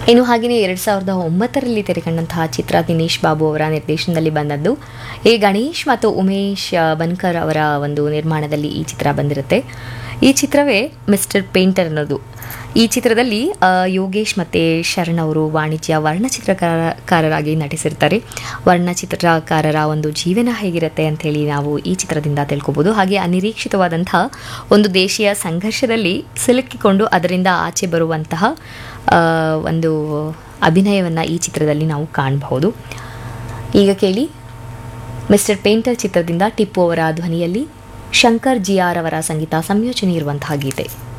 ಇನ್ನು ಹಾಗೆಯೇ ಎರಡು ಸಾವಿರದ ಒಂಬತ್ತರಲ್ಲಿ ತೆರೆಕಂಡಂತಹ ಚಿತ್ರ ದಿನೇಶ್ ಬಾಬು ಅವರ ನಿರ್ದೇಶನದಲ್ಲಿ ಬಂದದ್ದು ಎ ಗಣೇಶ್ ಮತ್ತು ಉಮೇಶ್ ಆ, ಬನ್ಕರ್ ಅವರ ಒಂದು ನಿರ್ಮಾಣದಲ್ಲಿ ಈ ಚಿತ್ರ ಬಂದಿರುತ್ತೆ ಈ ಚಿತ್ರವೇ ಮಿಸ್ಟರ್ ಪೇಂಟರ್ ಅನ್ನೋದು ಈ ಚಿತ್ರದಲ್ಲಿ ಆ, ಯೋಗೇಶ್ ಮತ್ತು ಶರಣ್ ಅವರು ವಾಣಿಜ್ಯ ವರ್ಣಚಿತ್ರಕಾರರಾಗಿ ನಟಿಸಿರ್ತಾರೆ ವರ್ಣಚಿತ್ರಕಾರರ ಒಂದು ಜೀವನ ಹೇಗಿರುತ್ತೆ ಅಂಥೇಳಿ ನಾವು ಈ ಚಿತ್ರದಿಂದ ತಿಳ್ಕೊಬೋದು ಹಾಗೆ ಅನಿರೀಕ್ಷಿತವಾದಂತಹ ಒಂದು ದೇಶೀಯ ಸಂಘರ್ಷದಲ್ಲಿ ಸಿಲುಕಿಕೊಂಡು ಅದರಿಂದ ಆಚೆ ಬರುವಂತಹ ಆ, ಒಂದು ಅಭಿನಯವನ್ನು ಈ ಚಿತ್ರದಲ್ಲಿ ನಾವು ಕಾಣಬಹುದು ಈಗ ಕೇಳಿ ಮಿಸ್ಟರ್ ಪೇಂಟರ್ ಚಿತ್ರದಿಂದ ಟಿಪ್ಪು ಅವರ ಧ್ವನಿಯಲ್ಲಿ ಶಂಕರ್ ಜಿ ಆರ್ ಅವರ ಸಂಗೀತ ಸಂಯೋಜನೆ ಇರುವಂತಹ ಗೀತೆ